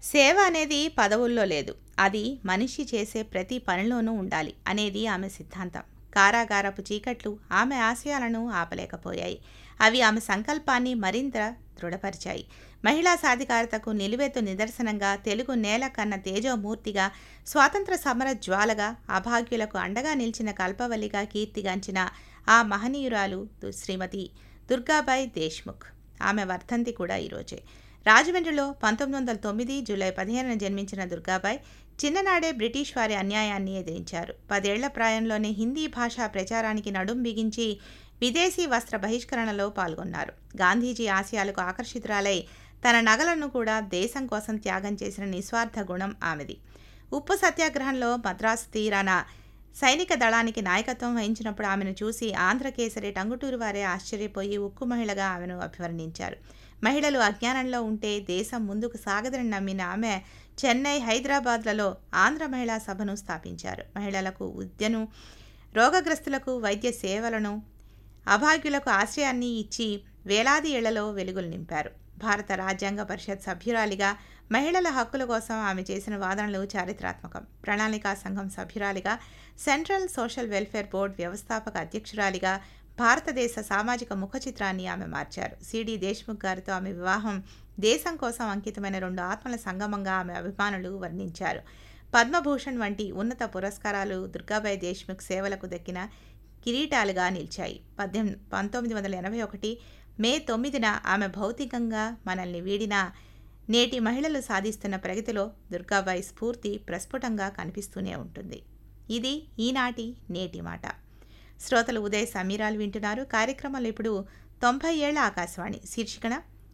సేవ అనేది పదవుల్లో లేదు అది మనిషి చేసే ప్రతి పనిలోనూ ఉండాలి అనేది ఆమె సిద్ధాంతం కారాగారపు చీకట్లు ఆమె ఆశయాలను ఆపలేకపోయాయి అవి ఆమె సంకల్పాన్ని మరింత దృఢపరిచాయి మహిళా సాధికారతకు నిలువెత్తు నిదర్శనంగా తెలుగు నేల కన్న తేజోమూర్తిగా స్వాతంత్ర సమర జ్వాలగా అభాగ్యులకు అండగా నిలిచిన కల్పవల్లిగా కీర్తిగాంచిన ఆ మహనీయురాలు దు- శ్రీమతి దుర్గాబాయ్ దేశ్ముఖ్ ఆమె వర్ధంతి కూడా ఈరోజే రాజమండ్రిలో పంతొమ్మిది వందల తొమ్మిది జూలై పదిహేనున జన్మించిన దుర్గాబాయ్ చిన్ననాడే బ్రిటిష్ వారి అన్యాయాన్ని ఎదిరించారు పదేళ్ల ప్రాయంలోనే హిందీ భాషా ప్రచారానికి నడుం బిగించి విదేశీ వస్త్ర బహిష్కరణలో పాల్గొన్నారు గాంధీజీ ఆశయాలకు ఆకర్షితురాలై తన నగలను కూడా దేశం కోసం త్యాగం చేసిన నిస్వార్థ గుణం ఆమెది ఉప్పు సత్యాగ్రహంలో మద్రాసు తీరాన సైనిక దళానికి నాయకత్వం వహించినప్పుడు ఆమెను చూసి ఆంధ్రకేసరి టంగుటూరు వారే ఆశ్చర్యపోయి ఉక్కు మహిళగా ఆమెను అభివర్ణించారు మహిళలు అజ్ఞానంలో ఉంటే దేశం ముందుకు సాగదని నమ్మిన ఆమె చెన్నై హైదరాబాద్లలో ఆంధ్ర మహిళా సభను స్థాపించారు మహిళలకు విద్యను రోగగ్రస్తులకు వైద్య సేవలను అభాగ్యులకు ఆశ్రయాన్ని ఇచ్చి వేలాది ఏళ్లలో వెలుగులు నింపారు భారత రాజ్యాంగ పరిషత్ సభ్యురాలిగా మహిళల హక్కుల కోసం ఆమె చేసిన వాదనలు చారిత్రాత్మకం ప్రణాళికా సంఘం సభ్యురాలిగా సెంట్రల్ సోషల్ వెల్ఫేర్ బోర్డు వ్యవస్థాపక అధ్యక్షురాలిగా భారతదేశ సామాజిక ముఖ చిత్రాన్ని ఆమె మార్చారు సిడి దేశ్ముఖ్ గారితో ఆమె వివాహం దేశం కోసం అంకితమైన రెండు ఆత్మల సంగమంగా ఆమె అభిమానులు వర్ణించారు పద్మభూషణ్ వంటి ఉన్నత పురస్కారాలు దుర్గాబాయి దేశ్ముఖ్ సేవలకు దక్కిన కిరీటాలుగా నిలిచాయి పద్దెనిమిది పంతొమ్మిది వందల ఎనభై ఒకటి మే తొమ్మిదిన ఆమె భౌతికంగా మనల్ని వీడిన నేటి మహిళలు సాధిస్తున్న ప్రగతిలో దుర్గాబాయి స్ఫూర్తి ప్రస్ఫుటంగా కనిపిస్తూనే ఉంటుంది ఇది ఈనాటి నేటి మాట శ్రోతలు ఉదయ్ సమీరాలు వింటున్నారు కార్యక్రమంలో ఇప్పుడు తొంభై ఏళ్ల ఆకాశవాణి శీర్షికన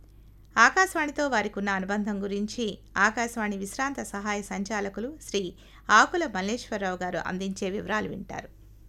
ఆకాశవాణితో వారికి ఉన్న అనుబంధం గురించి ఆకాశవాణి విశ్రాంత సహాయ సంచాలకులు శ్రీ ఆకుల మల్లేశ్వరరావు గారు అందించే వివరాలు వింటారు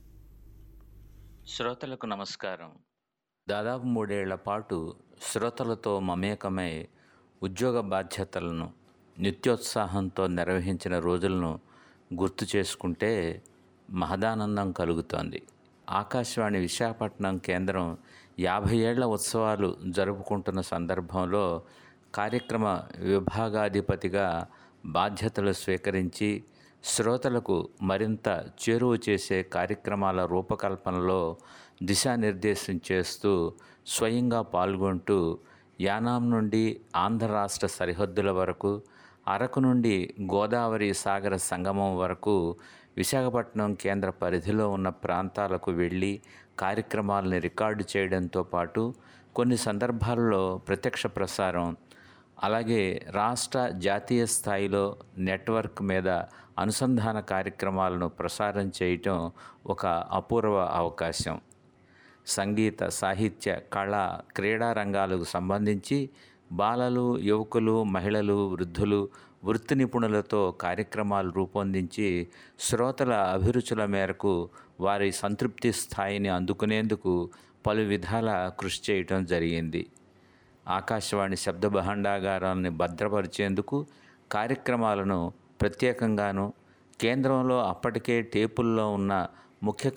శ్రోతలకు నమస్కారం దాదాపు మూడేళ్ల పాటు శ్రోతలతో మమేకమై ఉద్యోగ బాధ్యతలను నిత్యోత్సాహంతో నిర్వహించిన రోజులను గుర్తు చేసుకుంటే మహదానందం కలుగుతోంది ఆకాశవాణి విశాఖపట్నం కేంద్రం యాభై ఏళ్ల ఉత్సవాలు జరుపుకుంటున్న సందర్భంలో కార్యక్రమ విభాగాధిపతిగా బాధ్యతలు స్వీకరించి శ్రోతలకు మరింత చేరువ చేసే కార్యక్రమాల రూపకల్పనలో దిశానిర్దేశం చేస్తూ స్వయంగా పాల్గొంటూ యానాం నుండి ఆంధ్ర రాష్ట్ర సరిహద్దుల వరకు అరకు నుండి గోదావరి సాగర సంగమం వరకు విశాఖపట్నం కేంద్ర పరిధిలో ఉన్న ప్రాంతాలకు వెళ్ళి కార్యక్రమాలని రికార్డు చేయడంతో పాటు కొన్ని సందర్భాల్లో ప్రత్యక్ష ప్రసారం అలాగే రాష్ట్ర జాతీయ స్థాయిలో నెట్వర్క్ మీద అనుసంధాన కార్యక్రమాలను ప్రసారం చేయటం ఒక అపూర్వ అవకాశం సంగీత సాహిత్య కళ క్రీడా రంగాలకు సంబంధించి బాలలు యువకులు మహిళలు వృద్ధులు వృత్తి నిపుణులతో కార్యక్రమాలు రూపొందించి శ్రోతల అభిరుచుల మేరకు వారి సంతృప్తి స్థాయిని అందుకునేందుకు పలు విధాల కృషి చేయటం జరిగింది ఆకాశవాణి శబ్ద భాండాగారాన్ని భద్రపరిచేందుకు కార్యక్రమాలను ప్రత్యేకంగాను కేంద్రంలో అప్పటికే టేపుల్లో ఉన్న ముఖ్య